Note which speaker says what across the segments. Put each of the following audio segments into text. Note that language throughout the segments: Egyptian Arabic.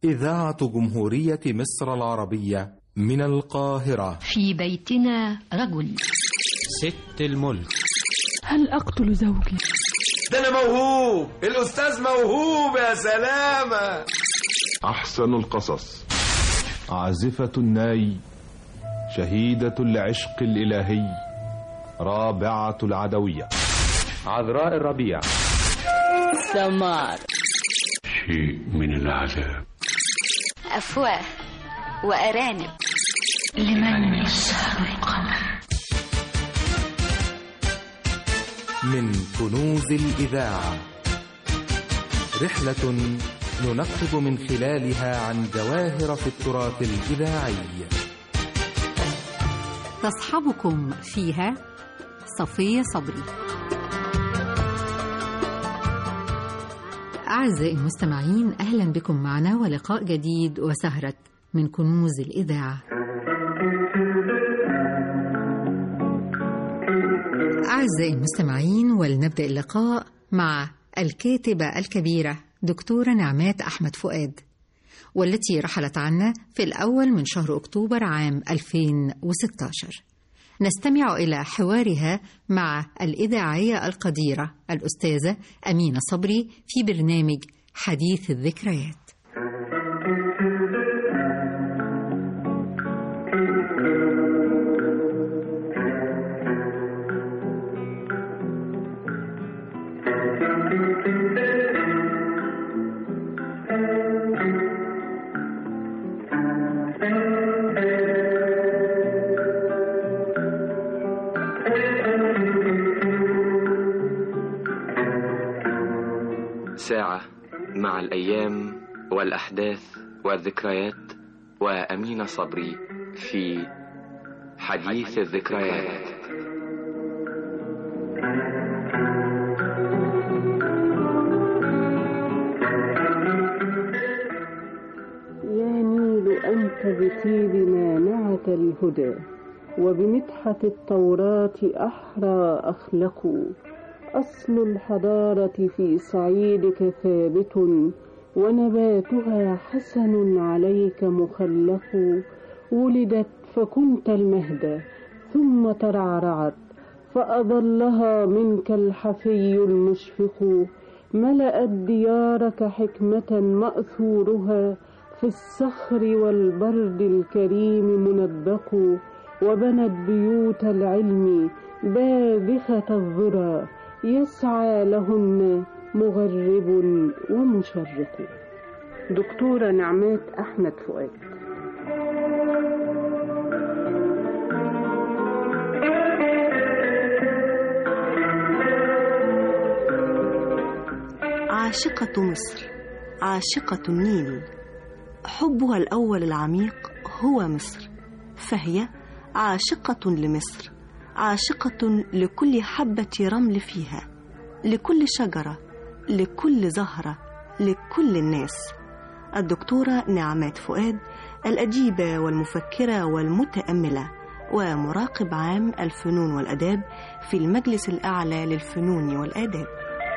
Speaker 1: إذاعة جمهورية مصر العربية من القاهرة
Speaker 2: في بيتنا رجل
Speaker 3: ست الملك
Speaker 4: هل أقتل زوجي؟
Speaker 5: ده أنا موهوب الأستاذ موهوب يا سلامة
Speaker 6: أحسن القصص عازفة الناي شهيدة العشق الإلهي رابعة العدوية
Speaker 7: عذراء الربيع
Speaker 8: سمار
Speaker 9: شيء من العذاب
Speaker 10: أفواه وأرانب
Speaker 2: لمن يسهر القمر
Speaker 1: من كنوز الإذاعة رحلة ننقب من خلالها عن جواهر في التراث الإذاعي
Speaker 11: تصحبكم فيها صفية صبري أعزائي المستمعين أهلا بكم معنا ولقاء جديد وسهرة من كنوز الإذاعة أعزائي المستمعين ولنبدأ اللقاء مع الكاتبة الكبيرة دكتورة نعمات أحمد فؤاد والتي رحلت عنا في الأول من شهر أكتوبر عام 2016 نستمع إلى حوارها مع الإذاعية القديرة الأستاذة أمينة صبري في برنامج حديث الذكريات
Speaker 7: ساعة مع الأيام والأحداث والذكريات وأمين صبري في حديث الذكريات
Speaker 12: يا نيل أنت بطيب مانعة الهدى وبمدحة التوراة أحرى أخلق أصل الحضارة في صعيدك ثابت ونباتها حسن عليك مخلق ولدت فكنت المهدى ثم ترعرعت فأظلها منك الحفي المشفق ملأت ديارك حكمة مأثورها في الصخر والبرد الكريم منبق وبنت بيوت العلم باذخة الذرى يسعى لهن مغرب ومشرق دكتورة نعمات أحمد فؤاد
Speaker 13: عاشقة مصر عاشقة النيل حبها الأول العميق هو مصر فهي عاشقة لمصر عاشقة لكل حبة رمل فيها لكل شجرة لكل زهرة لكل الناس الدكتورة نعمات فؤاد الأديبة والمفكرة والمتأملة ومراقب عام الفنون والأداب في المجلس الأعلى للفنون والآداب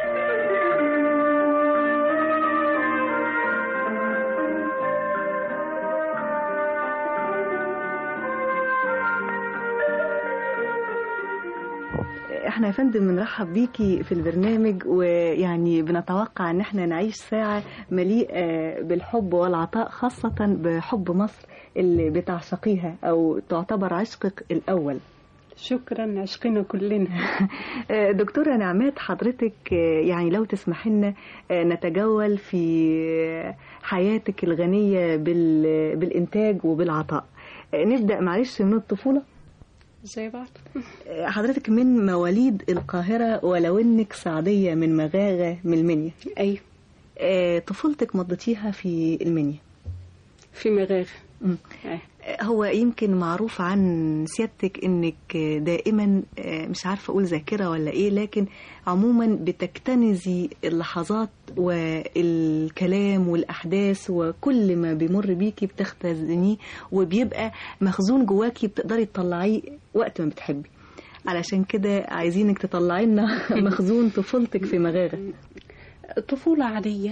Speaker 13: احنا يا فندم بنرحب بيكي في البرنامج ويعني بنتوقع ان احنا نعيش ساعة مليئة بالحب والعطاء خاصة بحب مصر اللي بتعشقيها او تعتبر عشقك الاول
Speaker 12: شكرا عشقنا كلنا
Speaker 13: دكتورة نعمات حضرتك يعني لو تسمح لنا نتجول في حياتك الغنية بالإنتاج وبالعطاء نبدأ معلش من الطفولة
Speaker 12: زي بعض
Speaker 13: حضرتك من مواليد القاهرة ولو انك سعدية من مغاغة من المنيا
Speaker 12: ايوه
Speaker 13: آه، طفولتك مضيتيها في المنيا
Speaker 12: في مغاغة
Speaker 13: أيه. هو يمكن معروف عن سيادتك انك دائما مش عارفه اقول ذاكره ولا ايه لكن عموما بتكتنزي اللحظات والكلام والاحداث وكل ما بيمر بيكي بتختزنيه وبيبقى مخزون جواكي بتقدري تطلعيه وقت ما بتحبي علشان كده عايزينك تطلعي لنا مخزون طفولتك في مغاغه
Speaker 12: طفولة عادية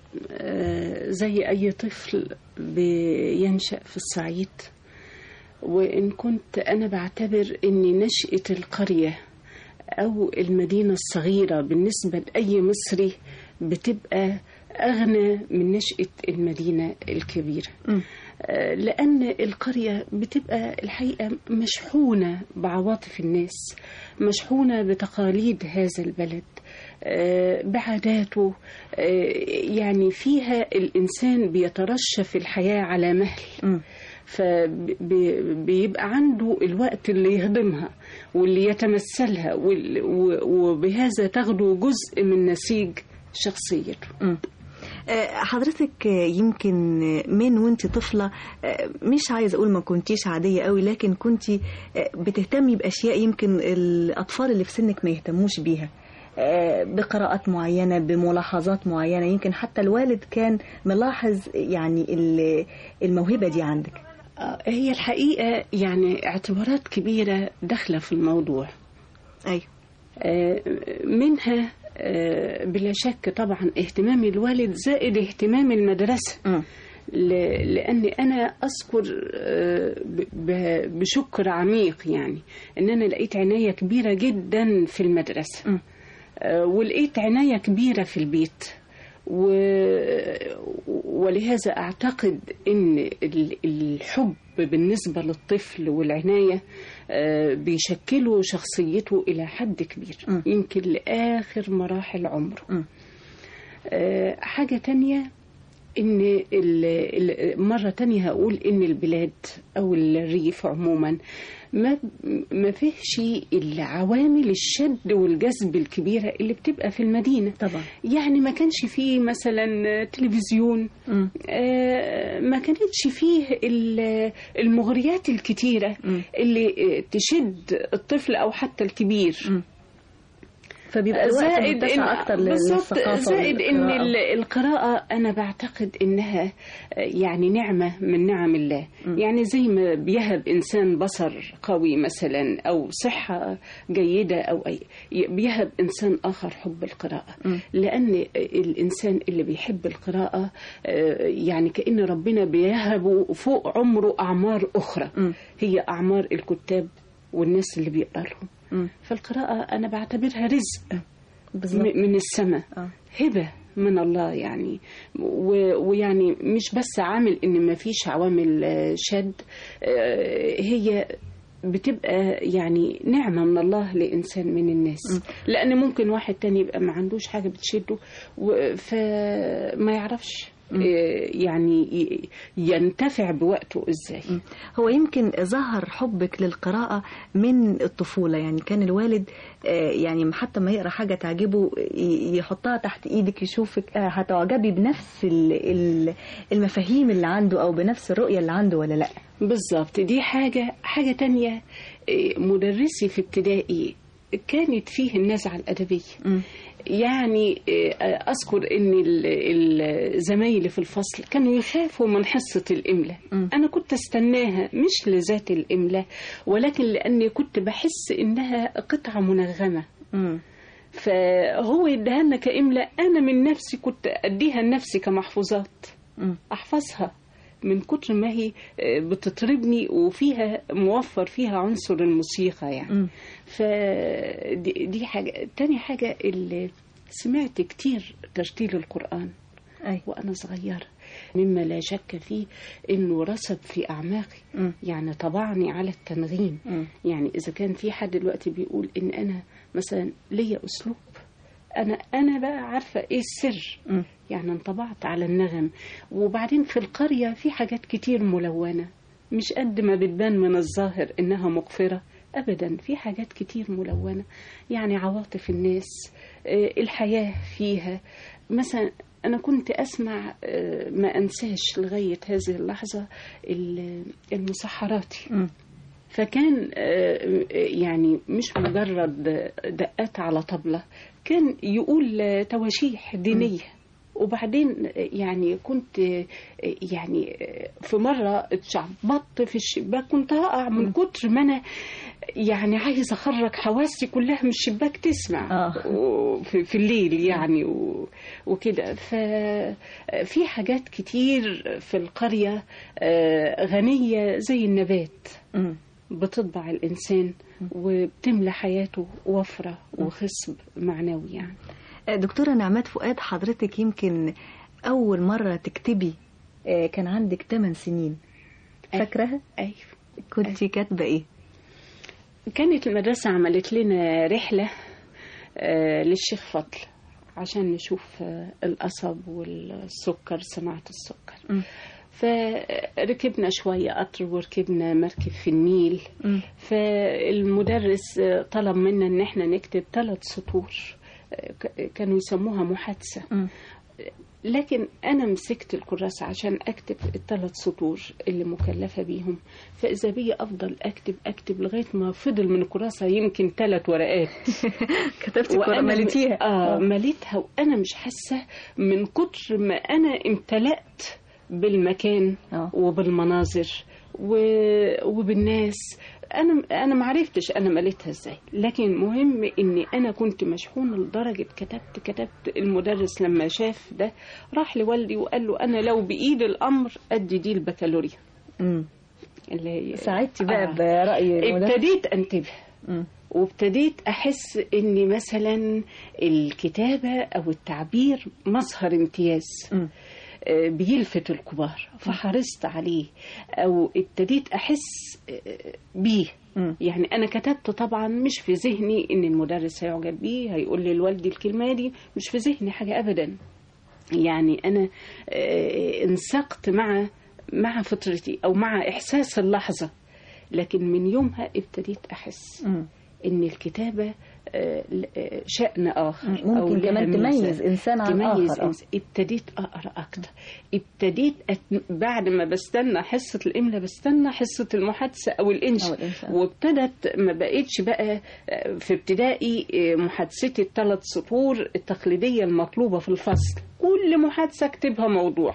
Speaker 12: زي أي طفل بينشأ في الصعيد وإن كنت أنا بعتبر إن نشأة القرية أو المدينة الصغيرة بالنسبة لأي مصري بتبقى أغنى من نشأة المدينة الكبيرة م. لأن القرية بتبقى الحقيقة مشحونة بعواطف الناس مشحونة بتقاليد هذا البلد بعاداته يعني فيها الإنسان بيترشف الحياة على مهل فبيبقى عنده الوقت اللي يهضمها واللي يتمثلها وبهذا تاخده جزء من نسيج شخصيته
Speaker 13: حضرتك يمكن من وانت طفلة مش عايز اقول ما كنتيش عادية قوي لكن كنت بتهتمي باشياء يمكن الاطفال اللي في سنك ما يهتموش بيها بقراءات معينة بملاحظات معينة يمكن حتى الوالد كان ملاحظ يعني الموهبة دي عندك
Speaker 12: هي الحقيقة يعني اعتبارات كبيرة داخلة في الموضوع
Speaker 13: أيوة
Speaker 12: منها بلا شك طبعا اهتمام الوالد زائد اهتمام المدرسة م. لأني أنا أذكر بشكر عميق يعني أن أنا لقيت عناية كبيرة جدا في المدرسة م. ولقيت عناية كبيرة في البيت و... ولهذا أعتقد أن الحب بالنسبة للطفل والعناية بيشكلوا شخصيته إلى حد كبير م. يمكن لآخر مراحل عمره م. حاجة تانية ان مرة تانية هقول ان البلاد او الريف عموما ما ما فيهش العوامل الشد والجذب الكبيرة اللي بتبقى في المدينة
Speaker 13: طبعا
Speaker 12: يعني ما كانش فيه مثلا تلفزيون
Speaker 13: م.
Speaker 12: آه ما كانتش فيه المغريات الكتيرة
Speaker 13: م.
Speaker 12: اللي تشد الطفل او حتى الكبير
Speaker 13: م. فبيبقى الوقت
Speaker 12: زائد
Speaker 13: متسع اكتر
Speaker 12: للثقافه زائد ان القراءه انا بعتقد انها يعني نعمه من نعم الله م. يعني زي ما بيهب انسان بصر قوي مثلا او صحه جيده او اي بيهب انسان اخر حب القراءه
Speaker 13: م.
Speaker 12: لان الانسان اللي بيحب القراءه يعني كان ربنا بيهبه فوق عمره اعمار اخرى
Speaker 13: م.
Speaker 12: هي اعمار الكتاب والناس اللي بيقرا لهم
Speaker 13: م.
Speaker 12: فالقراءة أنا بعتبرها رزق
Speaker 13: بالزبط.
Speaker 12: من السماء
Speaker 13: آه.
Speaker 12: هبة من الله يعني ويعني مش بس عامل إن ما فيش عوامل شد هي بتبقى يعني نعمة من الله لإنسان من الناس
Speaker 13: م.
Speaker 12: لأن ممكن واحد تاني يبقى ما عندوش حاجة بتشده فما يعرفش يعني ينتفع بوقته ازاي
Speaker 13: هو يمكن ظهر حبك للقراءة من الطفولة يعني كان الوالد يعني حتى ما يقرأ حاجة تعجبه يحطها تحت ايدك يشوفك هتعجبي بنفس المفاهيم اللي عنده او بنفس الرؤية اللي عنده ولا لا
Speaker 12: بالظبط دي حاجة حاجة تانية مدرسي في ابتدائي كانت فيه النزعة الأدبية
Speaker 13: م.
Speaker 12: يعني أذكر أن زمايلي في الفصل كانوا يخافوا من حصة الإملاء أنا كنت استناها مش لذات الإملاء ولكن لأني كنت بحس إنها قطعة منغمة
Speaker 13: م.
Speaker 12: فهو يديها لنا كإملاء أنا من نفسي كنت أديها لنفسي كمحفوظات
Speaker 13: م.
Speaker 12: أحفظها من كتر ما هي بتطربني وفيها موفر فيها عنصر الموسيقى يعني
Speaker 13: م.
Speaker 12: فدي دي حاجة تاني حاجة اللي سمعت كتير ترتيل القرآن
Speaker 13: أي.
Speaker 12: وأنا صغيرة مما لا شك فيه انه رسب في اعماقي
Speaker 13: م.
Speaker 12: يعني طبعني على التنغيم
Speaker 13: م.
Speaker 12: يعني اذا كان في حد دلوقتي بيقول ان انا مثلا ليا اسلوب انا انا بقى عارفه ايه السر
Speaker 13: م.
Speaker 12: يعني انطبعت على النغم وبعدين في القريه في حاجات كتير ملونه مش قد ما بتبان من الظاهر انها مقفره ابدا في حاجات كتير ملونه يعني عواطف الناس الحياه فيها مثلا انا كنت اسمع ما انساش لغايه هذه اللحظه المسحراتي
Speaker 13: م.
Speaker 12: فكان يعني مش مجرد دقات على طبلة كان يقول تواشيح دينية وبعدين يعني كنت يعني في مرة اتشعبطت في الشباك كنت هقع من كتر ما أنا يعني عايزة أخرج حواسي كلها من الشباك تسمع في, في الليل يعني و- وكده ففي حاجات كتير في القرية آه، غنية زي النبات بتطبع الإنسان وبتملى حياته وفرة وخصب معنوي يعني
Speaker 13: آه، دكتورة نعمات فؤاد حضرتك يمكن أول مرة تكتبي آه، كان عندك 8 سنين فاكراها؟
Speaker 12: أيوة
Speaker 13: كنت كاتبة إيه؟
Speaker 12: كانت المدرسة عملت لنا رحلة آه، للشيخ فضل عشان نشوف آه، القصب والسكر صناعة السكر فركبنا شوية قطر وركبنا مركب في النيل فالمدرس آه، طلب منا ان احنا نكتب ثلاث سطور آه، ك- كانوا يسموها محادثة لكن انا مسكت الكراسة عشان اكتب الثلاث سطور اللي مكلفة بيهم فاذا بي افضل اكتب اكتب لغاية ما فضل من الكراسة يمكن ثلاث ورقات
Speaker 13: كتبتي
Speaker 12: وأنا
Speaker 13: كرة- مليتيها
Speaker 12: اه مليتها وانا مش حاسة من كتر ما انا امتلأت بالمكان وبالمناظر و- وبالناس انا انا ما عرفتش انا مليتها ازاي لكن مهم اني انا كنت مشحونه لدرجه كتبت كتبت المدرس لما شاف ده راح لوالدي وقال له انا لو بايد الامر ادي دي البكالوريا اللي هي
Speaker 13: ساعدتي بقى برأي المدرس؟
Speaker 12: ابتديت انتبه وابتديت احس ان مثلا الكتابه او التعبير مظهر امتياز آه، بيلفت الكبار فحرصت عليه او ابتديت احس آه، بيه يعني انا كتبت طبعا مش في ذهني ان المدرس هيعجب بيه هيقول لي لوالدي الكلمه دي مش في ذهني حاجه ابدا يعني انا آه، انسقت مع مع فطرتي او مع احساس اللحظه لكن من يومها ابتديت احس ان الكتابه آه، ل- آه، شأن آخر
Speaker 13: ممكن
Speaker 12: أو لها
Speaker 13: كمان
Speaker 12: ميزة.
Speaker 13: تميز إنسان عن
Speaker 12: تميز
Speaker 13: آخر، آه.
Speaker 12: إنسان. ابتديت أقرأ أكتر ابتديت أت... بعد ما بستنى حصة الإملاء بستنى حصة المحادثة أو الإنش
Speaker 13: أو الإنش، آه.
Speaker 12: وابتدت ما بقتش بقى آه، في ابتدائي آه، محادثتي الثلاث سطور التقليدية المطلوبة في الفصل كل محادثة اكتبها موضوع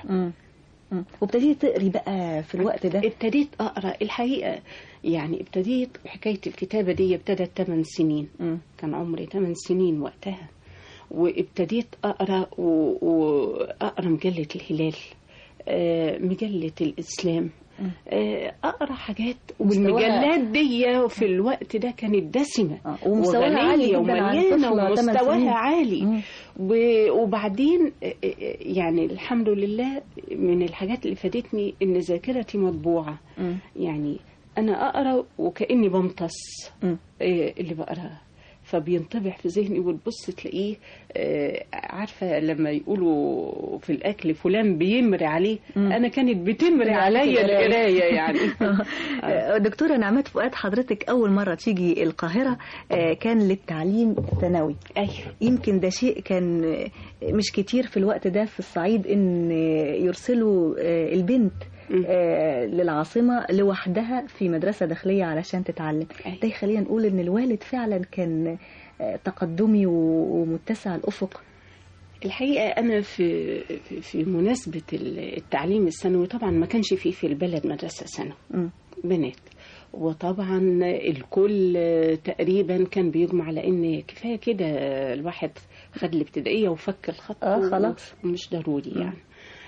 Speaker 13: وابتديتي تقري بقى في الوقت ده
Speaker 12: ابتديت اقرا الحقيقه يعني ابتديت حكايه الكتابه دي ابتدت 8 سنين كان عمري 8 سنين وقتها وابتديت اقرا و- واقرا مجله الهلال آه، مجله الاسلام آه، اقرا حاجات والمجلات دي في الوقت ده كانت دسمه
Speaker 13: ومستواها عالي
Speaker 12: وغنية
Speaker 13: جداً عن
Speaker 12: ومليانه
Speaker 13: طفلة تمن سنين.
Speaker 12: ومستواها عالي و- وبعدين آه، آه، يعني الحمد لله من الحاجات اللي فادتني ان ذاكرتي مطبوعه يعني انا اقرا وكاني بمتص آه، اللي بقراه فبينطبع في ذهني وتبص تلاقيه آه، عارفه لما يقولوا في الاكل فلان بيمري عليه انا كانت بتمري عليا القرايه يعني
Speaker 13: آه، دكتورة نعمات فؤاد حضرتك أول مرة تيجي القاهرة آه، كان للتعليم الثانوي
Speaker 12: أيوة
Speaker 13: يمكن ده شيء كان آه، مش كتير في الوقت ده في الصعيد إن آه، يرسلوا آه، البنت آه، للعاصمة لوحدها في مدرسة داخلية علشان تتعلم ده يخلينا نقول إن الوالد فعلا كان آه، تقدمي و- ومتسع الأفق
Speaker 12: الحقيقة أنا في في- في مناسبة التعليم الثانوي طبعا ما كانش فيه في البلد مدرسة ثانوي بنات وطبعا الكل تقريبا كان بيجمع على ان كفايه كده الواحد خد الابتدائيه وفك الخط
Speaker 13: آه، خلاص.
Speaker 12: مش ضروري يعني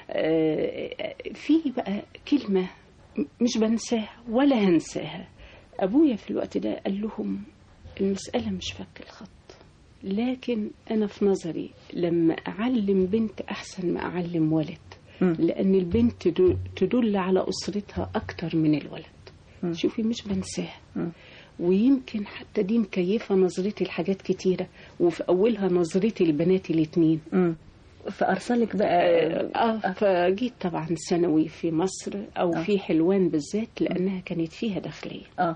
Speaker 12: آه، في بقى كلمه مش بنساها ولا هنساها ابويا في الوقت ده قال لهم المساله مش فك الخط لكن انا في نظري لما اعلم بنت احسن ما اعلم ولد لان البنت تدل- تدل على اسرتها اكتر من الولد شوفي مش بنساها ويمكن حتى دي مكيفه نظرتي لحاجات كتيره وفي اولها نظرتي لبناتي الاتنين
Speaker 13: فارسلك بقى
Speaker 12: اه فجيت طبعا ثانوي في مصر او
Speaker 13: آه.
Speaker 12: في حلوان بالذات لانها كانت فيها داخليه
Speaker 13: اه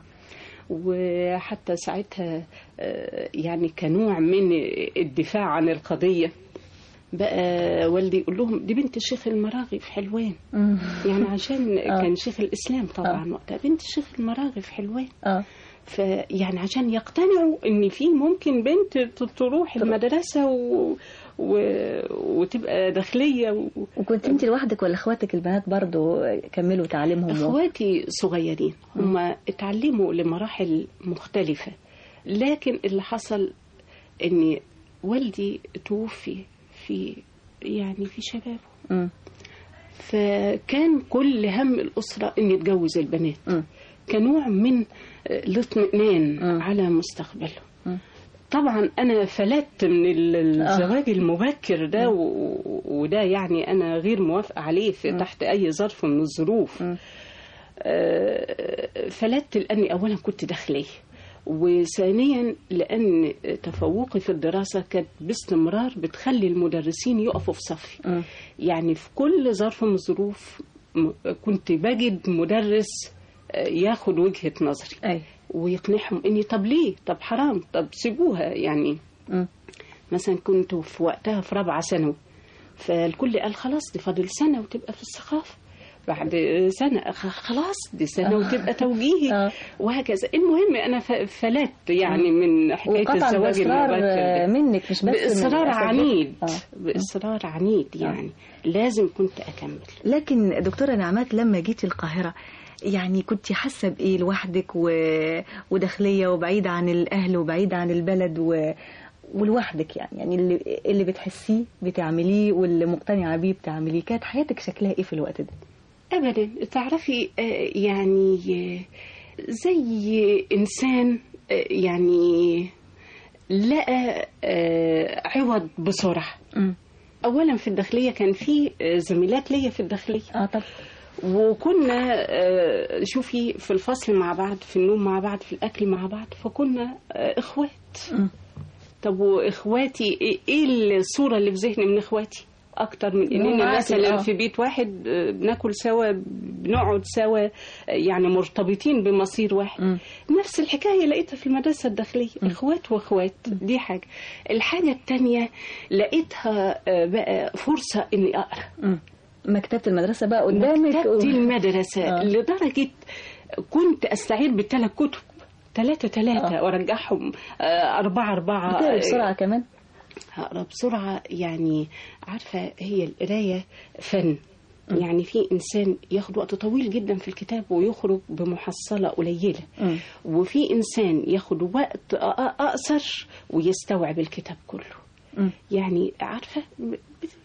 Speaker 12: وحتى ساعتها آه، يعني كنوع من الدفاع عن القضيه بقى والدي يقول لهم دي بنت الشيخ المراغي في حلوان يعني عشان
Speaker 13: آه.
Speaker 12: كان شيخ الاسلام طبعا
Speaker 13: آه.
Speaker 12: وقتها بنت الشيخ المراغي في حلوان
Speaker 13: اه
Speaker 12: فيعني عشان يقتنعوا ان في ممكن بنت ت- تروح المدرسه و... و... وتبقى داخليه و...
Speaker 13: وكنت انت لوحدك ولا اخواتك البنات برضو كملوا تعليمهم و-
Speaker 12: اخواتي صغيرين هم اتعلموا لمراحل مختلفة لكن اللي حصل ان والدي توفي في يعني في شبابه
Speaker 13: مم.
Speaker 12: فكان كل هم الأسرة ان يتجوز البنات
Speaker 13: مم.
Speaker 12: كنوع من الاطمئنان على مستقبله
Speaker 13: مم.
Speaker 12: طبعا انا فلت من ال- الزواج المبكر ده و- وده يعني انا غير موافقه عليه في تحت اي ظرف من الظروف آه، فلت لاني اولا كنت داخليه وثانيا لان تفوقي في الدراسه كانت باستمرار بتخلي المدرسين يقفوا في صفي يعني في كل ظرف من الظروف م- كنت بجد مدرس آه، ياخد وجهه نظري
Speaker 13: أي.
Speaker 12: ويقنعهم اني طب ليه طب حرام طب سيبوها يعني
Speaker 13: مم.
Speaker 12: مثلا كنت في وقتها في رابعه ثانوي فالكل قال خلاص دي فاضل سنه وتبقى في الثقافه بعد سنة خ- خلاص دي سنة وتبقى توجيهي وهكذا المهم أنا ف- فلت يعني من حكاية
Speaker 13: وقطعا
Speaker 12: الزواج
Speaker 13: بإصرار
Speaker 12: المبكر ده.
Speaker 13: منك مش بس من
Speaker 12: بإصرار
Speaker 13: الأساتذة.
Speaker 12: عنيد
Speaker 13: آه.
Speaker 12: بإصرار عنيد يعني لازم كنت أكمل
Speaker 13: لكن دكتورة نعمات لما جيتي القاهرة يعني كنت حاسة بإيه لوحدك و... وداخلية وبعيدة عن الأهل وبعيدة عن البلد و... ولوحدك يعني يعني اللي, اللي بتحسيه بتعمليه واللي مقتنعة بيه بتعمليه كانت حياتك شكلها إيه في الوقت ده؟
Speaker 12: أبدا تعرفي آه، يعني آه، زي إنسان آه، يعني لقى آه، عوض بسرعة أولا في الداخلية كان في آه، زميلات ليا في الداخلية
Speaker 13: اه طب
Speaker 12: وكنا آه، شوفي في الفصل مع بعض في النوم مع بعض في الأكل مع بعض فكنا آه، إخوات طب واخواتي ايه إيه الصوره اللي في ذهني من اخواتي اكتر من
Speaker 13: إنهم
Speaker 12: اننا
Speaker 13: معاكي،
Speaker 12: مثلا
Speaker 13: آه.
Speaker 12: في بيت واحد آه، بناكل سوا بنقعد سوا آه، يعني مرتبطين بمصير واحد نفس الحكايه لقيتها في المدرسه الداخليه اخوات واخوات دي حاجه الحاجه التانية لقيتها آه، بقى فرصه اني اقرا
Speaker 13: مكتبة المدرسة بقى قدامك
Speaker 12: مكتبة المدرسة
Speaker 13: آه.
Speaker 12: لدرجة كنت أستعير بالثلاث كتب ثلاثة ثلاثة وأرجعهم آه، أربعة أربعة
Speaker 13: بتقري بسرعة كمان
Speaker 12: هقرا بسرعة يعني عارفة هي القراية فن يعني في إنسان ياخد وقت طويل جدا في الكتاب ويخرج بمحصلة قليلة وفي إنسان ياخد وقت أ- أ- أقصر ويستوعب الكتاب كله يعني عارفة ب-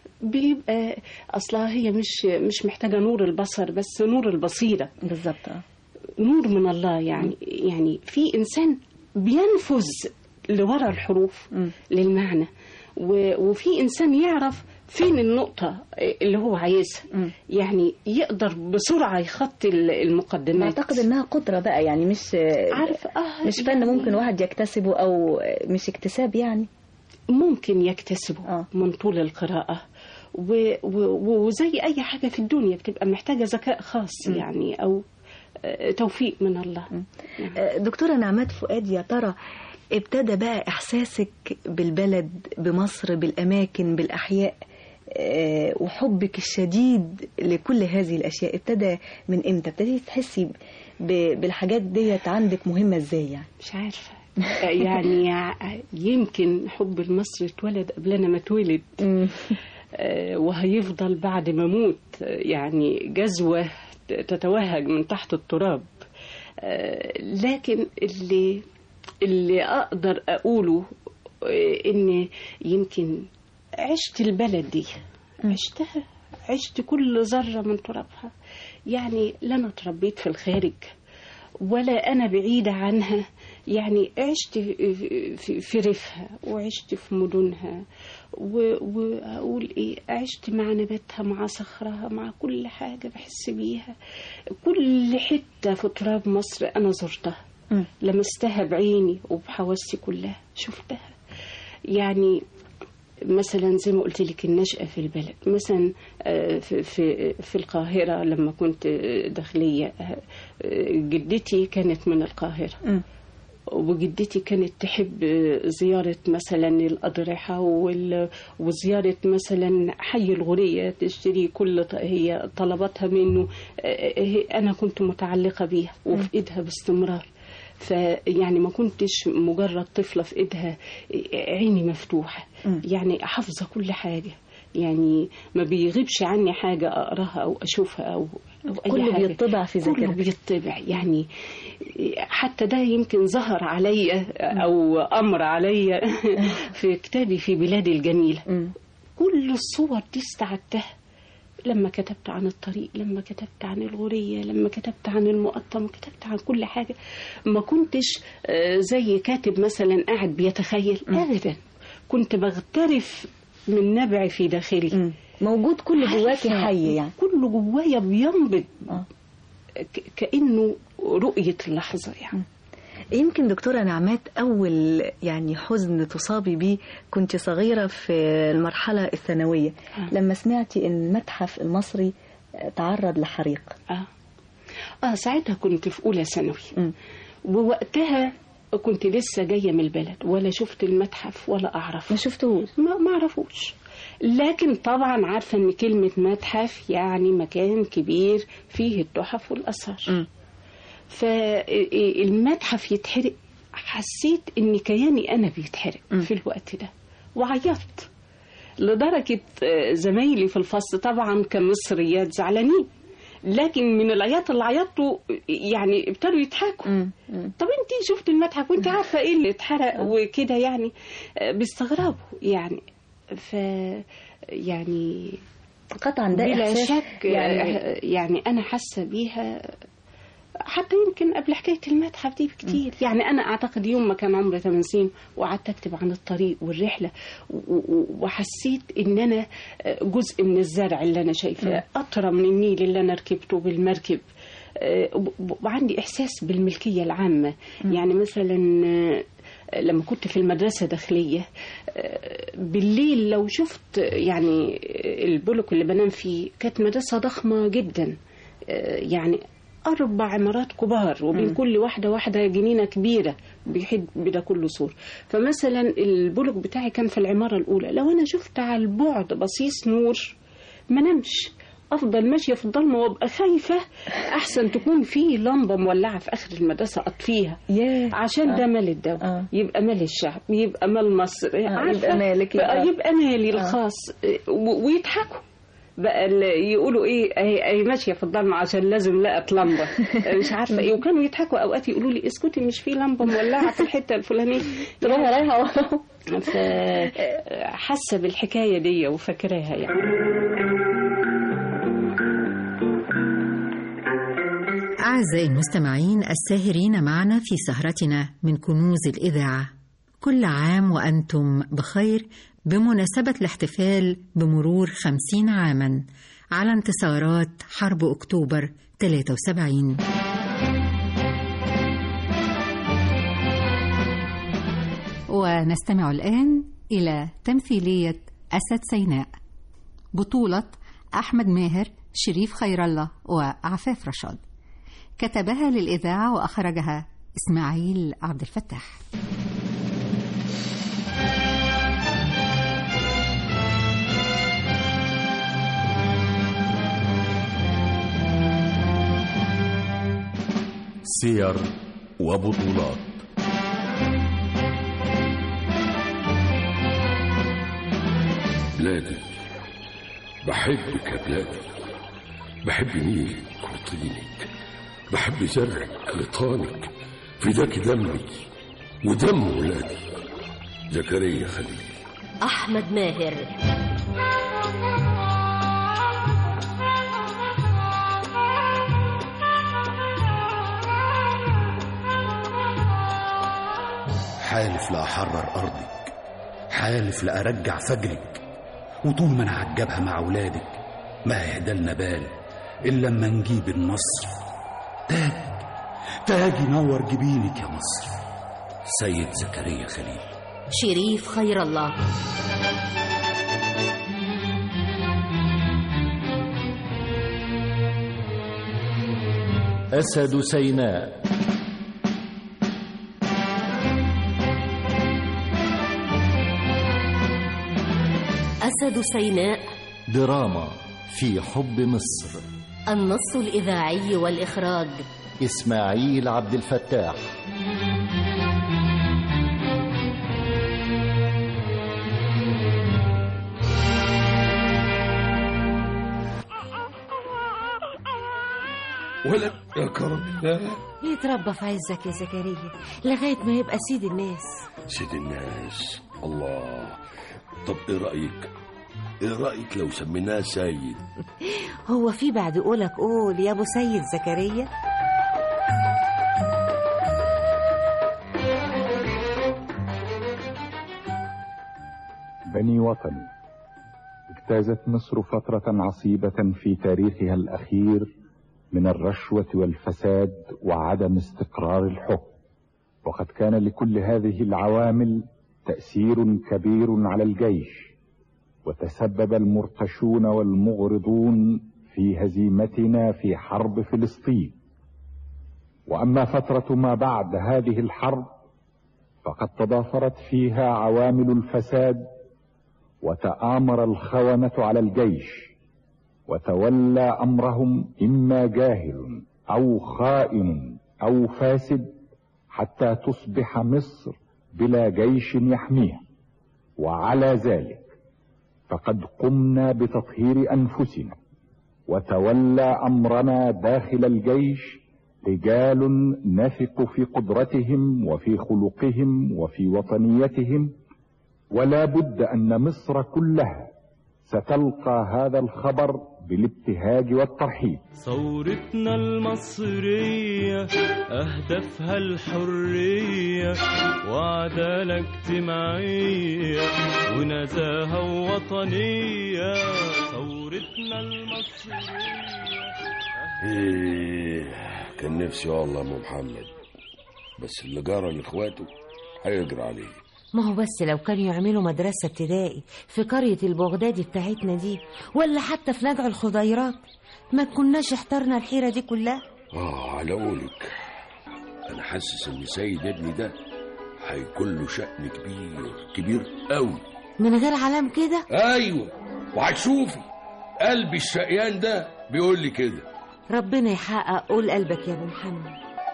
Speaker 12: بيبقى أصلها هي مش مش محتاجة نور البصر بس نور البصيرة
Speaker 13: بالظبط اه
Speaker 12: نور من الله يعني يعني في إنسان بينفذ لورا الحروف للمعنى و- وفي إنسان يعرف فين النقطة اللي هو عايزها يعني يقدر بسرعة يخطي ال- المقدمات
Speaker 13: أعتقد إنها قدرة بقى يعني مش
Speaker 12: عارف اه
Speaker 13: مش فن ممكن واحد يكتسبه أو مش اكتساب يعني
Speaker 12: ممكن يكتسبه من طول القراءة و- و- وزي أي حاجة في الدنيا بتبقى محتاجة ذكاء خاص يعني أو آه، توفيق من الله
Speaker 13: آه، دكتورة نعمات فؤاد يا ترى ابتدى بقى إحساسك بالبلد بمصر بالأماكن بالأحياء آه، وحبك الشديد لكل هذه الأشياء ابتدى من إمتى ابتديتي تحسي ب- بالحاجات ديت عندك مهمة إزاي يعني
Speaker 12: مش عارفة يعني ع- يمكن حب لمصر اتولد قبل أنا ما اتولد آه، وهيفضل بعد ما اموت آه، يعني جزوة ت- تتوهج من تحت التراب آه، لكن اللي اللي اقدر اقوله آه، ان يمكن عشت البلد دي عشتها عشت كل ذرة من ترابها يعني لا أنا اتربيت في الخارج ولا أنا بعيدة عنها يعني عشت في- في في ريفها وعشت في مدنها و- وأقول إيه عشت مع نباتها مع صخرها مع كل حاجة بحس بيها كل حتة في تراب مصر أنا زرتها لمستها بعيني وبحواسي كلها شفتها يعني مثلا زي ما قلت لك النشأة في البلد مثلا آه، في في في القاهرة لما كنت داخلية آه، جدتي كانت من القاهرة وجدتي كانت تحب زيارة مثلا الأضرحة وال- وزيارة مثلا حي الغورية تشتري كل ط- هي طلباتها منه آه، هي- أنا كنت متعلقة بيها وفي إيدها باستمرار فيعني ما كنتش مجرد طفلة في ايدها عيني مفتوحة يعني حافظة كل حاجة يعني ما بيغيبش عني حاجة أقراها أو أشوفها أو, أو أي
Speaker 13: كله
Speaker 12: حاجة.
Speaker 13: بيطبع في
Speaker 12: كله
Speaker 13: ذاكرتك.
Speaker 12: بيطبع يعني حتى ده يمكن ظهر عليا أو أمر عليا في كتابي في بلادي الجميلة كل الصور دي استعدتها لما كتبت عن الطريق لما كتبت عن الغورية لما كتبت عن المقطم كتبت عن كل حاجة ما كنتش آه، زي كاتب مثلا قاعد بيتخيل أبدا كنت بغترف من نبع في داخلي
Speaker 13: موجود كل جواكي
Speaker 12: عارفة،
Speaker 13: حي يعني
Speaker 12: كل جوايا بينبض ك- كأنه رؤية اللحظة يعني
Speaker 13: يمكن دكتورة نعمات أول يعني حزن تصابي بيه كنت صغيرة في المرحلة الثانوية لما سمعتي إن المتحف المصري تعرض لحريق
Speaker 12: اه اه ساعتها كنت في اولى ثانوي ووقتها كنت لسه جايه من البلد ولا شفت المتحف ولا اعرف
Speaker 13: ما شفتوش
Speaker 12: ما ما اعرفوش لكن طبعا عارفه ان كلمه متحف يعني مكان كبير فيه التحف والاثار فالمتحف يتحرق حسيت ان كياني انا بيتحرق في الوقت ده وعيطت لدرجة آه، زمايلي في الفصل طبعا كمصريات زعلانين لكن من العياط اللي عيطته يعني ابتدوا يضحكوا طب انت شفت المتحف وانت عارفه ايه اللي اتحرق وكده يعني آه، بيستغربوا يعني ف يعني
Speaker 13: قطعا ده
Speaker 12: بلا
Speaker 13: إحساس
Speaker 12: شك
Speaker 13: يعني-
Speaker 12: يعني, يعني انا حاسه بيها حتى يمكن قبل حكايه المتحف دي بكتير يعني انا اعتقد يوم ما كان عمري 8 سنين وقعدت اكتب عن الطريق والرحله و- و- وحسيت ان انا جزء من الزرع اللي انا شايفاه قطره من النيل اللي انا ركبته بالمركب آه، و- وعندي احساس بالملكيه العامه يعني مثلا آه، لما كنت في المدرسة داخلية آه، بالليل لو شفت يعني البلوك اللي بنام فيه كانت مدرسة ضخمة جدا آه، يعني أربع عمارات كبار وبين كل واحدة واحدة جنينة كبيرة بيحد بده كله سور فمثلا البلوك بتاعي كان في العمارة الأولى لو أنا شفت على البعد بصيص نور ما نمش افضل ماشيه في الضلمه وابقى خايفه احسن تكون في لمبه مولعه في اخر المدرسه اطفيها عشان ده مال الدوله يبقى مال الشعب يبقى مال مصر عارفة؟
Speaker 13: يبقى مالك،
Speaker 12: بقى
Speaker 13: يبقى-
Speaker 12: يبقى مالي
Speaker 13: آه.
Speaker 12: الخاص و- ويضحكوا بقى ال- يقولوا ايه اهي اهي ماشيه في الضلمه عشان لازم لقت لمبه مش عارفه ايه وكانوا يضحكوا اوقات يقولوا لي اسكتي مش في لمبه مولعه في الحته الفلانيه طب
Speaker 13: رايحة- رايحة
Speaker 12: ف حاسه بالحكايه دي وفاكراها يعني
Speaker 11: أعزائي المستمعين الساهرين معنا في سهرتنا من كنوز الإذاعة كل عام وأنتم بخير بمناسبة الاحتفال بمرور خمسين عاما على انتصارات حرب أكتوبر 73 ونستمع الآن إلى تمثيلية أسد سيناء بطولة أحمد ماهر شريف خير الله وعفاف رشاد كتبها للإذاعة وأخرجها إسماعيل عبد الفتاح
Speaker 14: سير وبطولات
Speaker 9: بلادي بحبك يا بلادي بحب نيلك وطينك بحب زرعك غيطانك فداك دمي ودم ولادي زكريا خليل
Speaker 15: أحمد ماهر
Speaker 16: حالف لأحرر أرضك حالف لأرجع فجرك وطول ما أنا عجبها مع أولادك ما هيهدلنا بال إلا لما نجيب النصر تاج تاج ينور جبينك يا مصر سيد زكريا خليل
Speaker 15: شريف خير الله
Speaker 3: أسد سيناء
Speaker 15: أسد سيناء
Speaker 3: دراما في حب مصر
Speaker 15: النص الإذاعي والإخراج
Speaker 14: إسماعيل عبد الفتاح
Speaker 9: ولد يا كرم الله
Speaker 17: يتربى في عزك يا زكريا لغاية ما يبقى سيد الناس
Speaker 9: سيد الناس الله طب ايه رأيك ايه رأيك لو سميناه سيد
Speaker 17: هو في بعد قولك قول يا ابو سيد زكريا
Speaker 18: بني وطني اجتازت مصر فترة عصيبة في تاريخها الأخير من الرشوة والفساد وعدم استقرار الحكم وقد كان لكل هذه العوامل تأثير كبير على الجيش وتسبب المرتشون والمغرضون في هزيمتنا في حرب فلسطين واما فتره ما بعد هذه الحرب فقد تضافرت فيها عوامل الفساد وتامر الخونه على الجيش وتولى امرهم اما جاهل او خائن او فاسد حتى تصبح مصر بلا جيش يحميها وعلى ذلك فقد قمنا بتطهير انفسنا وتولى امرنا داخل الجيش رجال نثق في قدرتهم وفي خلقهم وفي وطنيتهم ولا بد ان مصر كلها ستلقى هذا الخبر بالابتهاج والترحيب
Speaker 19: ثورتنا المصرية أهدافها الحرية وعدالة اجتماعية ونزاهة وطنية ثورتنا المصرية
Speaker 9: ايه كان نفسي والله ام محمد بس اللي جرى لاخواته هيجرى عليه
Speaker 17: ما هو بس لو كانوا يعملوا مدرسة ابتدائي في قرية البغدادي بتاعتنا دي ولا حتى في نجع الخضيرات ما كناش احترنا الحيرة دي كلها
Speaker 9: اه على قولك انا حاسس ان سيد ابني ده هيكون له شأن كبير كبير قوي
Speaker 17: من غير علام كده
Speaker 9: ايوه وهتشوفي قلبي الشقيان ده بيقول لي كده
Speaker 17: ربنا يحقق قول قلبك يا ابو محمد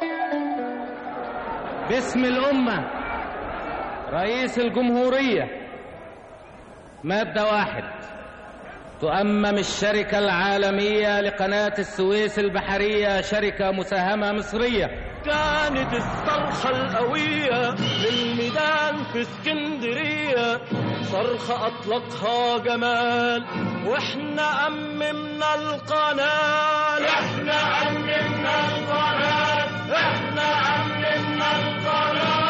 Speaker 3: باسم الأمة رئيس الجمهورية مادة واحد تؤمم الشركة العالمية لقناة السويس البحرية شركة مساهمة مصرية
Speaker 19: كانت الصرخة القوية للميدان في اسكندرية صرخة أطلقها جمال واحنا أممنا القناة احنا أممنا القناة احنا أممنا القناة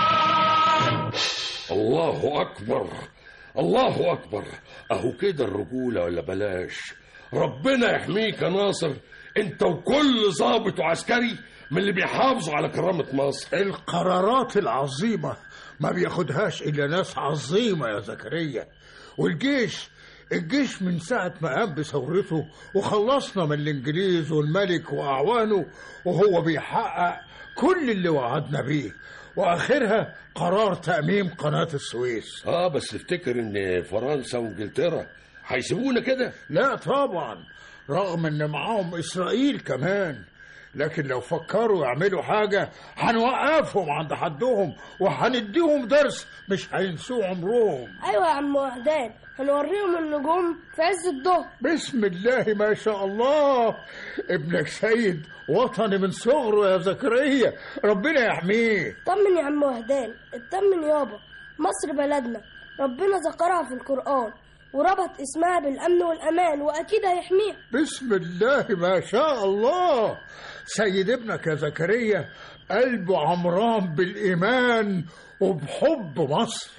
Speaker 9: الله اكبر الله اكبر اهو كده الرجوله ولا بلاش ربنا يحميك يا ناصر انت وكل ضابط وعسكري من اللي بيحافظوا على كرامه مصر
Speaker 20: القرارات العظيمه ما بياخدهاش الا ناس عظيمه يا زكريا والجيش الجيش من ساعة ما قام بثورته وخلصنا من الإنجليز والملك وأعوانه وهو بيحقق كل اللي وعدنا بيه وآخرها قرار تأميم قناة السويس
Speaker 9: اه بس افتكر ان فرنسا وانجلترا هيسيبونا كده
Speaker 20: لا طبعا رغم ان معاهم إسرائيل كمان لكن لو فكروا يعملوا حاجة هنوقفهم عند حدهم وهنديهم درس مش هينسوا عمرهم
Speaker 21: ايوه يا عم وحدان هنوريهم النجوم في عز الظهر
Speaker 20: بسم الله ما شاء الله ابنك سيد وطني من صغره يا زكريا ربنا يحميه
Speaker 21: طمن يا عم وحدان اطمن يابا مصر بلدنا ربنا ذكرها في القرآن وربط اسمها بالأمن والأمان وأكيد هيحميها
Speaker 20: بسم الله ما شاء الله سيد ابنك يا زكريا قلبه عمران بالإيمان وبحب مصر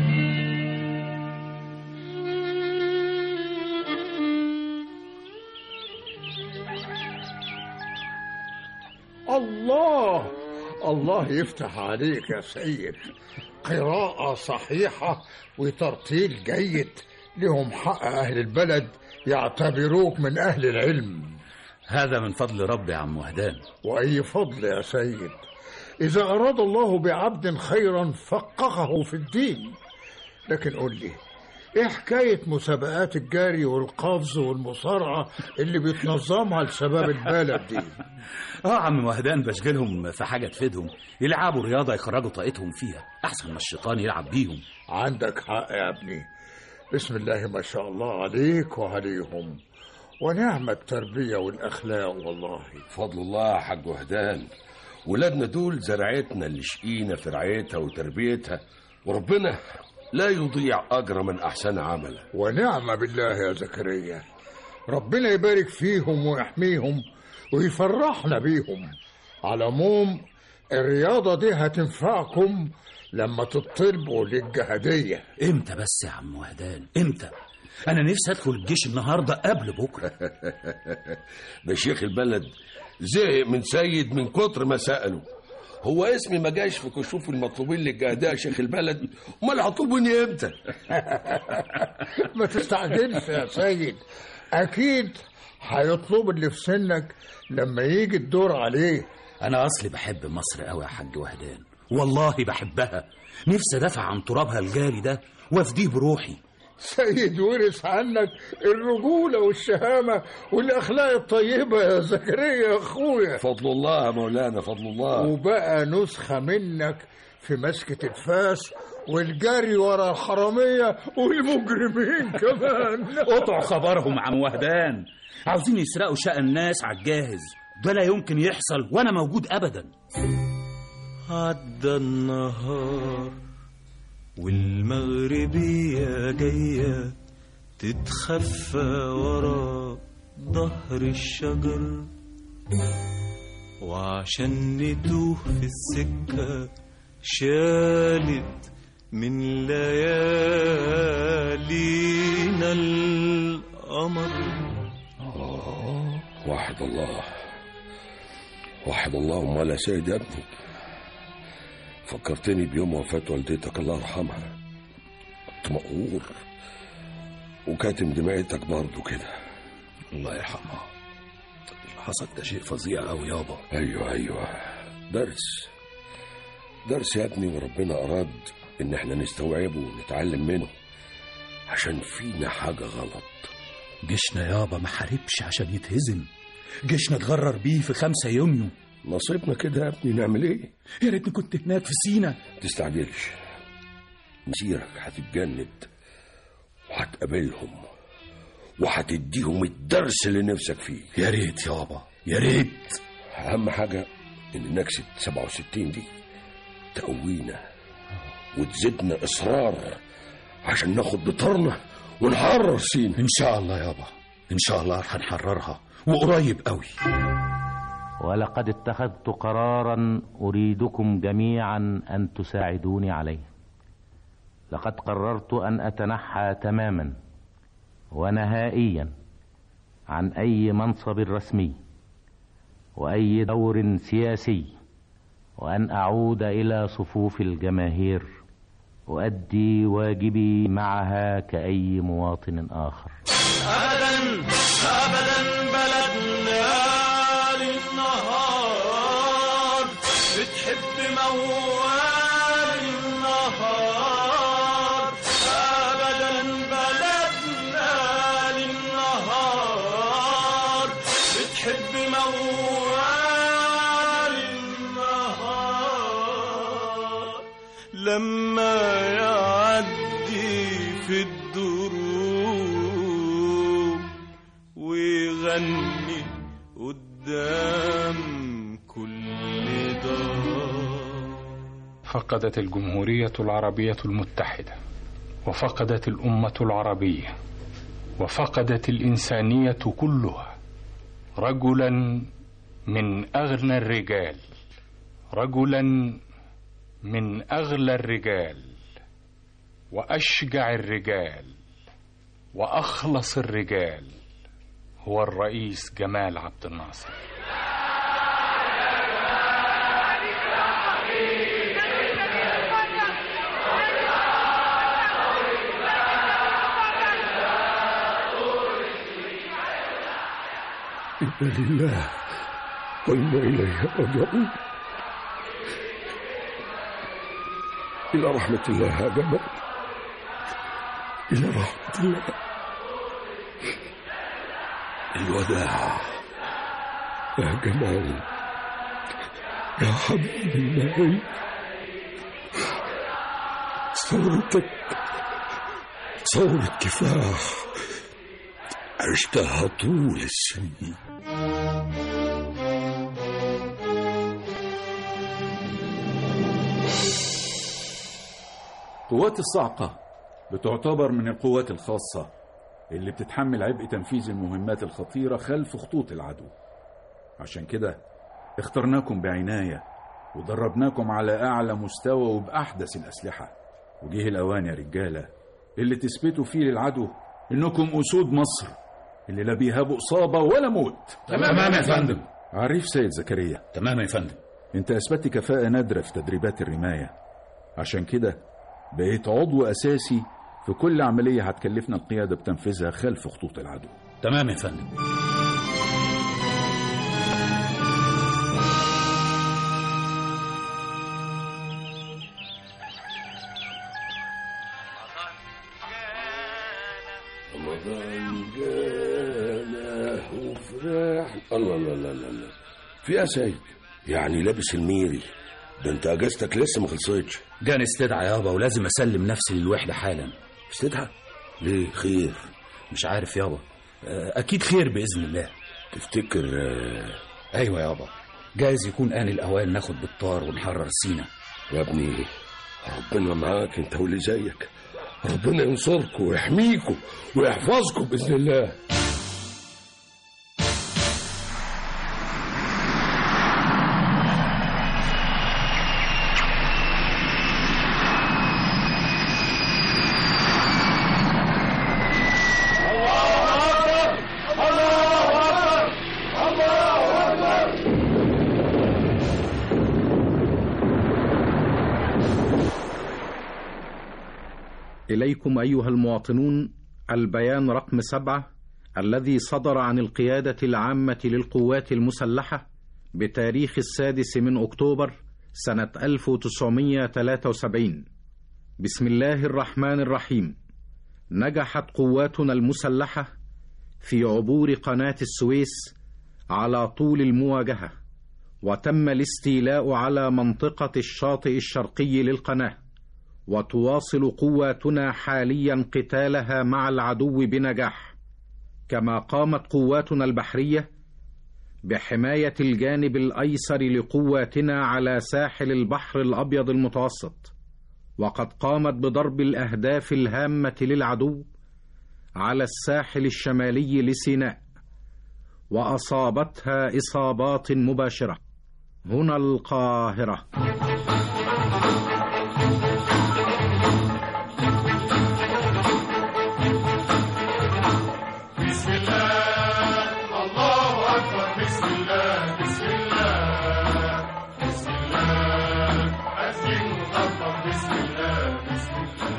Speaker 20: الله الله يفتح عليك يا سيد قراءة صحيحة وترتيل جيد لهم حق أهل البلد يعتبروك من أهل العلم
Speaker 16: هذا من فضل ربي يا عم وهدان
Speaker 20: وأي فضل يا سيد إذا أراد الله بعبد خيرا فقهه في الدين لكن قل لي ايه حكاية مسابقات الجري والقفز والمصارعة اللي بتنظمها لشباب البلد دي
Speaker 16: اه عم وهدان بشغلهم في حاجة تفيدهم يلعبوا رياضة يخرجوا طاقتهم فيها أحسن ما الشيطان يلعب بيهم
Speaker 20: عندك حق يا ابني بسم الله ما شاء الله عليك وعليهم ونعم التربية والأخلاق والله
Speaker 9: فضل الله يا حاج وهدان ولادنا دول زرعتنا اللي شقينا في رعايتها وتربيتها وربنا لا يضيع أجر من أحسن عملا
Speaker 20: ونعم بالله يا زكريا ربنا يبارك فيهم ويحميهم ويفرحنا بيهم على العموم الرياضة دي هتنفعكم لما تطلبوا للجهادية
Speaker 16: امتى بس يا عم وهدان امتى انا نفسي ادخل الجيش النهارده قبل بكره
Speaker 9: ده شيخ البلد زهق من سيد من كتر ما سأله هو اسمي ما جاش في كشوف المطلوبين للجهداء يا شيخ البلد امال هطلبوني امتى
Speaker 20: ما تستعجلش يا سيد اكيد هيطلب اللي في سنك لما يجي الدور عليه
Speaker 16: انا اصلي بحب مصر قوي يا حاج وهدان والله بحبها نفسي ادافع عن ترابها الجاري ده وافديه بروحي
Speaker 20: سيد ورث عنك الرجولة والشهامة والأخلاق الطيبة يا زكريا يا أخويا
Speaker 9: فضل الله يا مولانا فضل الله
Speaker 20: وبقى نسخة منك في مسكة الفاس والجري ورا الحرامية والمجرمين كمان
Speaker 16: قطعوا خبرهم عم وهدان عاوزين يسرقوا شقى الناس على الجاهز ده لا يمكن يحصل وانا موجود ابدا
Speaker 19: عدى النهار والمغربية جاية تتخفى ورا ظهر الشجر وعشان نتوه في السكة شالت من ليالينا القمر
Speaker 9: آه واحد الله واحد الله امال يا سيد يا ابني فكرتني بيوم وفاة والدتك الله يرحمها كنت مقهور وكاتم دمعتك برضه كده
Speaker 16: الله يرحمها اللي حصل ده شيء فظيع قوي يابا
Speaker 9: ايوه ايوه درس درس يا ابني وربنا اراد ان احنا نستوعبه ونتعلم منه عشان فينا حاجه غلط
Speaker 16: جيشنا يابا ما حاربش عشان يتهزم جيشنا اتغرر بيه في خمسة يونيو
Speaker 9: نصيبنا كده يا ابني نعمل ايه
Speaker 16: يا ريتني كنت هناك في سينا
Speaker 9: تستعجلش مسيرك هتتجند وهتقابلهم وهتديهم الدرس اللي نفسك فيه
Speaker 16: يا ريت يابا يا ريت
Speaker 9: اهم حاجه ان نكسه 67 دي تقوينا وتزيدنا اصرار عشان ناخد بطارنا ونحرر سينا
Speaker 16: ان شاء الله يابا ان شاء الله هنحررها وقريب قوي
Speaker 3: ولقد اتخذت قرارا اريدكم جميعا ان تساعدوني عليه لقد قررت ان اتنحى تماما ونهائيا عن اي منصب رسمي واي دور سياسي وان اعود الى صفوف الجماهير اؤدي واجبي معها كاي مواطن اخر
Speaker 19: ابدا ابدا بلدنا للنهار بتحب موال النهار ابدا بلدنا للنهار بتحب موال النهار لما يعدي في الدروب ويغني قدام كل دار
Speaker 4: فقدت الجمهورية العربية المتحدة وفقدت الأمة العربية وفقدت الإنسانية كلها رجلا من أغنى الرجال رجلا من أغلى الرجال وأشجع الرجال وأخلص الرجال هو الرئيس جمال عبد الناصر
Speaker 9: إنا لله وإنا إليه راجعون إلى رحمة الله يا جمال إلى رحمة الله الوداع يا جمال يا حبيب الله ثورتك ثورة كفاح عشتها طول السنين
Speaker 18: قوات الصاعقة بتعتبر من القوات الخاصة اللي بتتحمل عبء تنفيذ المهمات الخطيرة خلف خطوط العدو عشان كده اخترناكم بعناية ودربناكم على أعلى مستوى وبأحدث الأسلحة وجه الأوان يا رجالة اللي تثبتوا فيه للعدو إنكم أسود مصر اللي لا بيهابوا إصابة ولا موت
Speaker 16: تمام يا فندم
Speaker 18: عريف سيد زكريا
Speaker 16: تمام يا فندم
Speaker 18: انت اثبتت كفاءة نادرة في تدريبات الرماية عشان كده بقيت عضو أساسي في كل عملية هتكلفنا القيادة بتنفيذها خلف خطوط العدو
Speaker 16: تمام يا فندم
Speaker 9: رمضان جانا وفرح الله الله الله الله الله في ايه يا سيد يعني لابس الميري ده انت اجازتك لسه ما خلصتش
Speaker 16: جاني استدعى يابا ولازم اسلم نفسي للوحده حالا
Speaker 9: استدعى ليه خير
Speaker 16: مش عارف يابا آه، اكيد خير باذن الله
Speaker 9: تفتكر آه،
Speaker 16: ايوه يابا جايز يكون آن الأوان ناخد بالطار ونحرر سينا
Speaker 9: يا ابني ربنا معاك انت واللي زيك ربنا ينصركم ويحميكم ويحفظكم باذن الله
Speaker 1: إليكم أيها المواطنون البيان رقم سبعة الذي صدر عن القيادة العامة للقوات المسلحة بتاريخ السادس من أكتوبر سنة 1973 بسم الله الرحمن الرحيم نجحت قواتنا المسلحة في عبور قناة السويس على طول المواجهة وتم الاستيلاء على منطقة الشاطئ الشرقي للقناه وتواصل قواتنا حاليا قتالها مع العدو بنجاح كما قامت قواتنا البحريه بحمايه الجانب الايسر لقواتنا على ساحل البحر الابيض المتوسط وقد قامت بضرب الاهداف الهامه للعدو على الساحل الشمالي لسيناء واصابتها اصابات مباشره هنا القاهره
Speaker 5: بسم الله الله أكبر بسم الله بسم الله بسم الله أسجد مطبق بسم الله بسم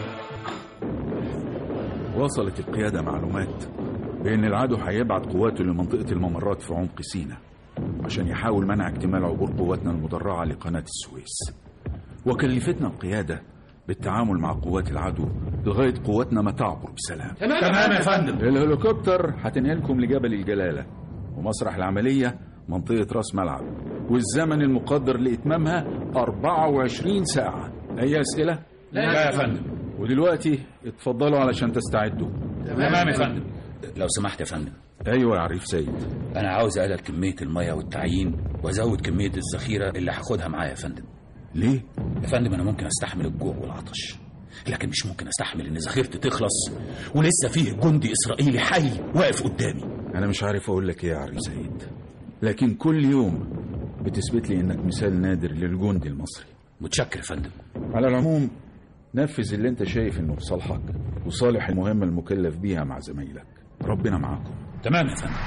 Speaker 5: الله
Speaker 18: وصلت القيادة معلومات بأن العدو هيبعت قواته لمنطقة الممرات في عمق سيناء عشان يحاول منع اكتمال عبور قواتنا المدرعة لقناة السويس وكلفتنا القيادة بالتعامل مع قوات العدو لغاية قواتنا ما تعبر بسلام
Speaker 16: تمام. تمام يا فندم.
Speaker 18: الهليكوبتر هتنقلكم لجبل الجلالة ومسرح العملية منطقة راس ملعب والزمن المقدر لإتمامها 24 ساعة أي أسئلة؟
Speaker 16: لا يا فندم.
Speaker 18: ودلوقتي اتفضلوا علشان تستعدوا
Speaker 16: تمام يا فندم لو سمحت يا فندم
Speaker 18: ايوه يا عريف سيد
Speaker 16: انا عاوز اقلل كميه الميه والتعيين وازود كميه الذخيره اللي هاخدها معايا يا فندم
Speaker 18: ليه
Speaker 16: يا فندم انا ممكن استحمل الجوع والعطش لكن مش ممكن استحمل ان ذخيرتي تخلص ولسه فيه جندي اسرائيلي حي واقف قدامي
Speaker 18: انا مش عارف اقول لك ايه يا عريف سيد لكن كل يوم بتثبت لي انك مثال نادر للجندي المصري
Speaker 16: متشكر يا فندم
Speaker 18: على العموم نفذ اللي انت شايف انه في صالحك وصالح المهمه المكلف بيها مع زمايلك ربنا معاكم
Speaker 16: تمام يا فندم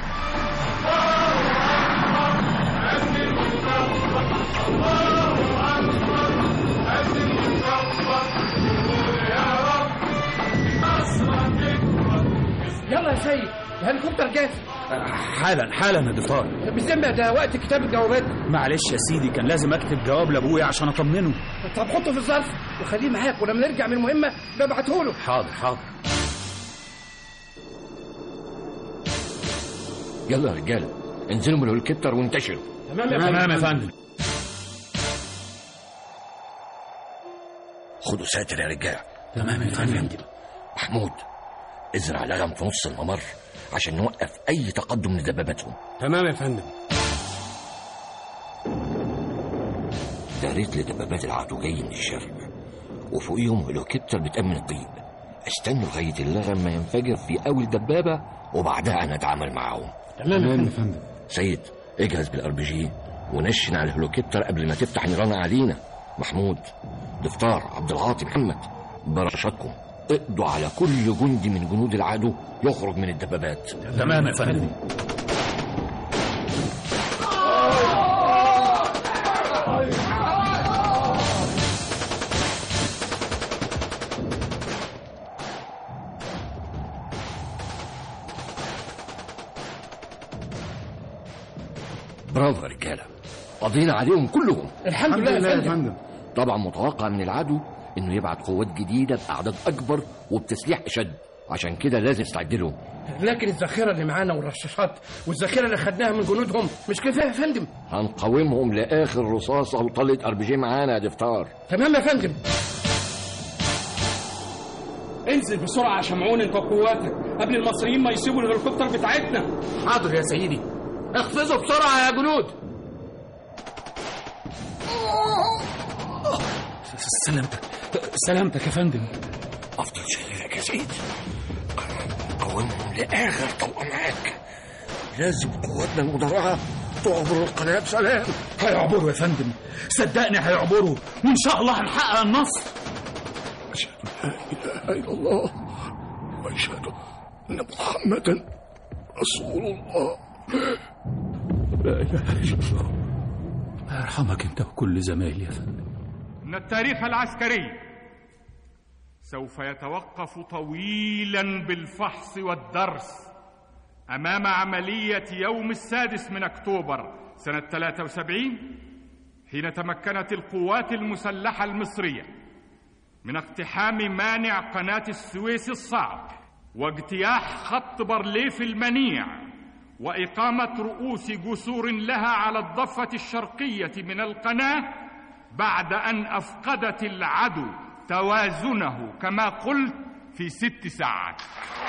Speaker 22: يلا يا سيد الهليكوبتر جاهز
Speaker 16: حالا حالا يا ضفار
Speaker 22: بالذمة ده وقت كتابة جوابات
Speaker 16: معلش يا سيدي كان لازم اكتب جواب لابويا عشان اطمنه
Speaker 22: طب حطه في الظرف وخليه معاك ولما نرجع من المهمة ببعته له
Speaker 16: حاضر حاضر
Speaker 6: يلا يا رجاله انزلوا من الهليكوبتر وانتشروا
Speaker 22: تمام يا فندم
Speaker 6: خدوا ساتر يا رجاله
Speaker 22: تمام يا فندم
Speaker 6: محمود ازرع لغم في نص الممر عشان نوقف اي تقدم لدباباتهم
Speaker 22: تمام يا فندم
Speaker 6: داريت لدبابات العدو جاي من الشرق وفوقيهم هليكوبتر بتأمن الطريق استنوا لغاية اللغم ما ينفجر في أول دبابة وبعدها أنا أتعامل معاهم
Speaker 22: تمام يا فندم
Speaker 6: سيد اجهز بالار بي جي ونشن على الهليكوبتر قبل ما تفتح نيران علينا محمود دفتار عبد العاطي محمد برشاتكم اقضوا على كل جندي من جنود العدو يخرج من الدبابات
Speaker 22: تمام يا فندم
Speaker 6: برافو يا رجاله قضينا عليهم كلهم
Speaker 22: الحمد لله يا فندم
Speaker 6: طبعا متوقع من العدو انه يبعت قوات جديده باعداد اكبر وبتسليح اشد عشان كده لازم نستعد لهم
Speaker 22: لكن الذخيره اللي معانا والرشاشات والذخيره اللي خدناها من جنودهم مش كفايه يا فندم
Speaker 6: هنقاومهم لاخر رصاصه وطلة ار بي جي معانا يا دفتار
Speaker 22: تمام يا فندم انزل بسرعه يا شمعون انت وقواتك قبل المصريين ما يسيبوا الهليكوبتر بتاعتنا حاضر يا سيدي اخفزوا بسرعه يا جنود سلامتك سلامتك يا فندم
Speaker 6: افضل شغلك يا سيد قاومهم لاخر طلقه معاك لازم قواتنا المدرعه تعبر القناه بسلام
Speaker 22: هيعبروا يا فندم صدقني هيعبروا وان شاء الله هنحقق النصر
Speaker 9: لا اله الا الله واشهد ان محمدا رسول الله لا اله الا الله
Speaker 22: الله يرحمك انت وكل زمايلي يا فندم
Speaker 4: إن التاريخ العسكري سوف يتوقف طويلا بالفحص والدرس أمام عملية يوم السادس من أكتوبر سنة 73 حين تمكنت القوات المسلحة المصرية من اقتحام مانع قناة السويس الصعب واجتياح خط بارليف المنيع وإقامة رؤوس جسور لها على الضفة الشرقية من القناة بعد أن أفقدت العدو توازنه كما قلت في ست ساعات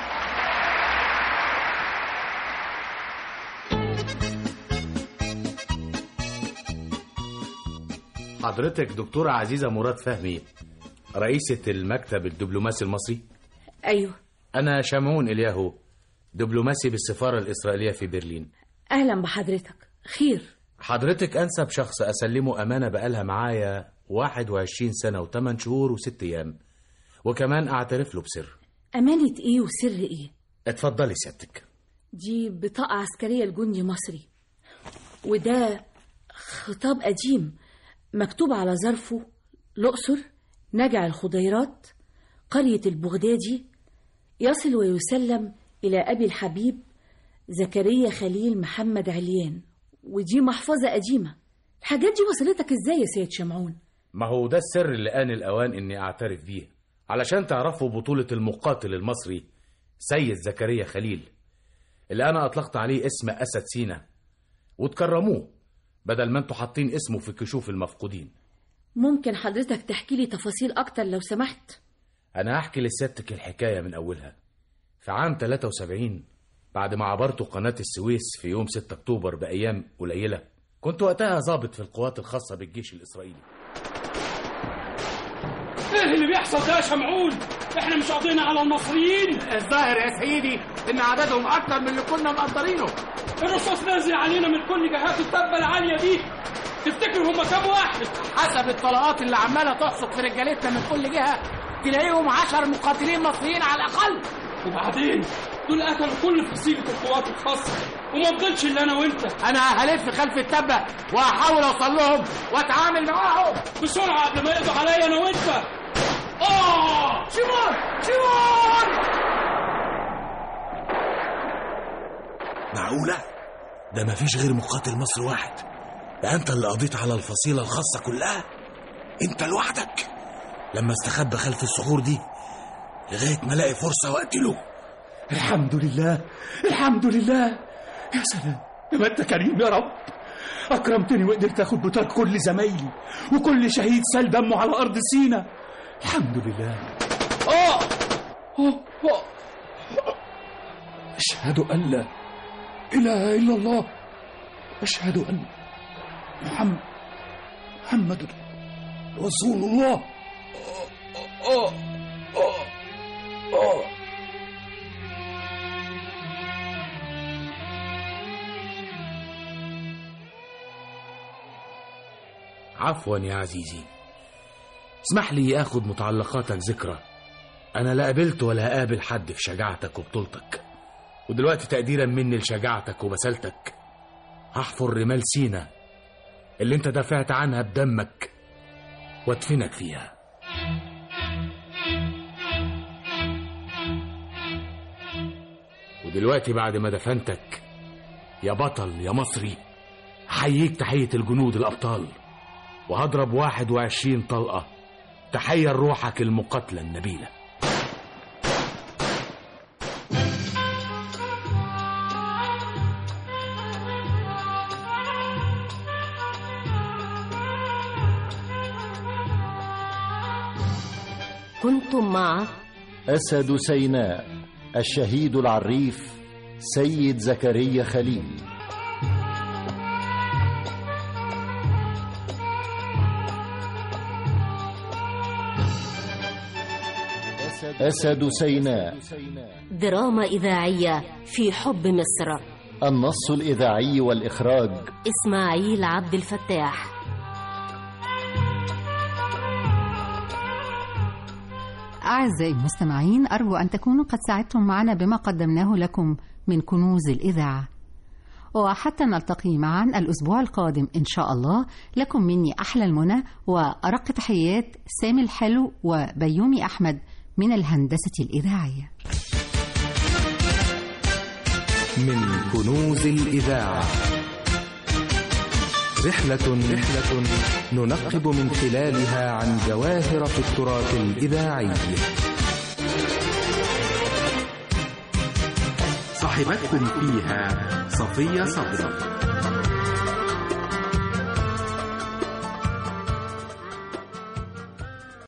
Speaker 3: حضرتك دكتورة عزيزة مراد فهمي رئيسة المكتب الدبلوماسي المصري
Speaker 8: أيوه
Speaker 3: أنا شمعون إلياهو دبلوماسي بالسفارة الإسرائيلية في برلين
Speaker 8: أهلا بحضرتك خير
Speaker 3: حضرتك أنسب شخص أسلمه أمانة بقالها معايا 21 سنة و8 شهور و6 أيام وكمان أعترف له بسر
Speaker 8: أمانة إيه وسر إيه
Speaker 3: اتفضلي سيادتك
Speaker 8: دي بطاقة عسكرية لجندي مصري وده خطاب قديم مكتوب على ظرفه الأقصر نجع الخضيرات قرية البغدادي يصل ويسلم إلى أبي الحبيب زكريا خليل محمد عليان ودي محفظة قديمة الحاجات دي وصلتك ازاي يا سيد شمعون
Speaker 3: ما هو ده السر اللي آن الأوان إني أعترف بيه علشان تعرفوا بطولة المقاتل المصري سيد زكريا خليل اللي أنا أطلقت عليه اسم أسد سينا وتكرموه بدل ما انتوا حاطين اسمه في كشوف المفقودين
Speaker 8: ممكن حضرتك تحكي لي تفاصيل أكتر لو سمحت
Speaker 3: أنا هحكي لسيادتك الحكاية من أولها في عام 73 بعد ما عبرت قناة السويس في يوم 6 أكتوبر بأيام قليلة كنت وقتها ضابط في القوات الخاصة بالجيش الإسرائيلي
Speaker 22: ايه اللي بيحصل ده يا شمعون احنا مش قاضيين على المصريين الظاهر يا سيدي ان عددهم اكتر من اللي كنا مقدرينه الرصاص نازل علينا من كل جهات الدبه العاليه دي تفتكر هم كام واحد حسب الطلقات اللي عماله تحصق في رجالتنا من كل جهه تلاقيهم عشر مقاتلين مصريين على الاقل وبعدين دول قتلوا كل فصيلة القوات الخاصة وما فضلش الا انا وانت انا هلف خلف التبة وهحاول اوصل لهم واتعامل معاهم بسرعة قبل ما يقضوا عليا انا وانت اه شمال شمال
Speaker 23: معقولة؟ ده مفيش غير مقاتل مصر واحد ده انت اللي قضيت على الفصيلة الخاصة كلها انت لوحدك لما استخبى خلف الصخور دي لغاية ما الاقي فرصة واقتله
Speaker 22: الحمد لله الحمد لله يا سلام يا ما انت كريم يا رب اكرمتني وقدرت اخد بطاق كل زمايلي وكل شهيد سال دمه على ارض سينا الحمد لله آه. آه. آه. أشهد أن لا إله إلا الله أشهد أن محمد محمد رسول الله آه. آه. آه.
Speaker 3: عفوا يا عزيزي اسمح لي اخد متعلقاتك ذكرى انا لا قابلت ولا هقابل حد في شجاعتك وبطولتك ودلوقتي تقديرا مني لشجاعتك وبسالتك هحفر رمال سينا اللي انت دافعت عنها بدمك وادفنك فيها ودلوقتي بعد ما دفنتك يا بطل يا مصري حييك تحية الجنود الأبطال وهضرب واحد وعشرين طلقة تحية روحك المقاتلة النبيلة
Speaker 15: كنتم مع
Speaker 14: أسد سيناء الشهيد العريف سيد زكريا خليل أسد سيناء
Speaker 15: دراما إذاعية في حب مصر
Speaker 14: النص الإذاعي والإخراج
Speaker 15: إسماعيل عبد الفتاح
Speaker 11: أعزائي المستمعين أرجو أن تكونوا قد ساعدتم معنا بما قدمناه لكم من كنوز الإذاعة وحتى نلتقي معا الأسبوع القادم إن شاء الله لكم مني أحلى المنى وأرق تحيات سامي الحلو وبيومي أحمد من الهندسة الإذاعية
Speaker 2: من كنوز الإذاعة رحلة رحلة ننقب من خلالها عن جواهر في التراث الإذاعي
Speaker 7: صاحبتكم فيها صفية صبرا